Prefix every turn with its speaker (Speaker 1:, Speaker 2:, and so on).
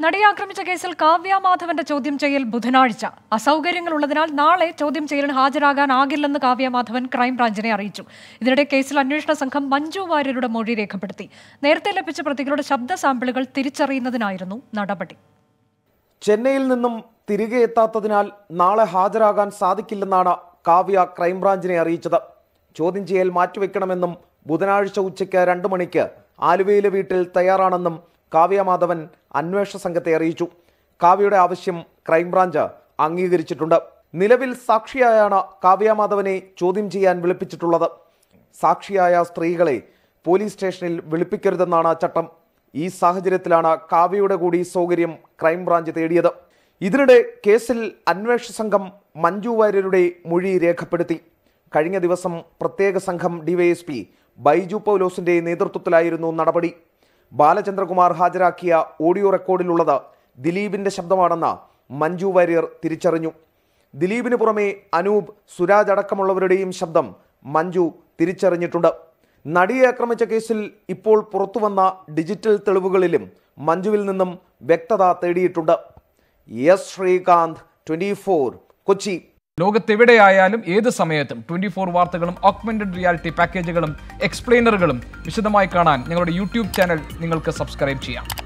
Speaker 1: നടിയെ ആക്രമിച്ച കേസിൽ കാവ്യ മാധവന്റെ ചോദ്യം ചെയ്യൽ ബുധനാഴ്ച അസൗകര്യങ്ങൾ ഉള്ളതിനാൽ നാളെ ചോദ്യം ചെയ്യലിന് ഹാജരാകാനാകില്ലെന്ന് കാവ്യ മാധവൻ ക്രൈംബ്രാഞ്ചിനെ അറിയിച്ചു ഇതിനിടെ കേസിൽ അന്വേഷണ സംഘം മഞ്ജു വാര്യരുടെ മൊഴി രേഖപ്പെടുത്തി നേരത്തെ ലഭിച്ച പ്രതികളുടെ ശബ്ദ സാമ്പിളുകൾ തിരിച്ചറിയുന്നതിനായിരുന്നു നടപടി
Speaker 2: ചെന്നൈയിൽ നിന്നും തിരികെ എത്താത്തതിനാൽ നാളെ ഹാജരാകാൻ സാധിക്കില്ലെന്നാണ് കാവ്യ ക്രൈംബ്രാഞ്ചിനെ അറിയിച്ചത് ചോദ്യം ചെയ്യൽ മാറ്റിവെക്കണമെന്നും ബുധനാഴ്ച ഉച്ചയ്ക്ക് രണ്ട് മണിക്ക് ആലുവയിലെ വീട്ടിൽ തയ്യാറാണെന്നും കാവ്യ മാധവൻ അന്വേഷണ സംഘത്തെ അറിയിച്ചു കാവ്യയുടെ ആവശ്യം ക്രൈംബ്രാഞ്ച് അംഗീകരിച്ചിട്ടുണ്ട് നിലവിൽ സാക്ഷിയായാണ് കാവ്യ മാധവനെ ചോദ്യം ചെയ്യാൻ വിളിപ്പിച്ചിട്ടുള്ളത് സാക്ഷിയായ സ്ത്രീകളെ പോലീസ് സ്റ്റേഷനിൽ വിളിപ്പിക്കരുതെന്നാണ് ചട്ടം ഈ സാഹചര്യത്തിലാണ് കാവ്യയുടെ കൂടി സൗകര്യം ക്രൈംബ്രാഞ്ച് തേടിയത് ഇതിനിടെ കേസിൽ അന്വേഷണ സംഘം മഞ്ജു വാര്യരുടെ മൊഴി രേഖപ്പെടുത്തി കഴിഞ്ഞ ദിവസം പ്രത്യേക സംഘം ഡിവൈഎസ്പി ബൈജു പൗലോസിന്റെ നേതൃത്വത്തിലായിരുന്നു നടപടി ബാലചന്ദ്രകുമാർ ഹാജരാക്കിയ ഓഡിയോ റെക്കോർഡിലുള്ളത് ദിലീപിന്റെ ശബ്ദമാണെന്ന് മഞ്ജു വാര്യർ തിരിച്ചറിഞ്ഞു ദിലീപിന് പുറമെ അനൂപ് സുരാജ് അടക്കമുള്ളവരുടെയും ശബ്ദം മഞ്ജു തിരിച്ചറിഞ്ഞിട്ടുണ്ട് നടിയെ ആക്രമിച്ച കേസിൽ ഇപ്പോൾ പുറത്തുവന്ന ഡിജിറ്റൽ തെളിവുകളിലും മഞ്ജുവിൽ നിന്നും വ്യക്തത തേടിയിട്ടുണ്ട് എസ് ശ്രീകാന്ത് ട്വന്റി കൊച്ചി
Speaker 3: ലോകത്തെവിടെയായാലും ഏത് സമയത്തും ട്വന്റി ഫോർ വാർത്തകളും ഓഗ്മെന്റഡ് റിയാലിറ്റി പാക്കേജുകളും എക്സ്പ്ലെയിനറുകളും വിശദമായി കാണാൻ ഞങ്ങളുടെ യൂട്യൂബ് ചാനൽ നിങ്ങൾക്ക് സബ്സ്ക്രൈബ് ചെയ്യാം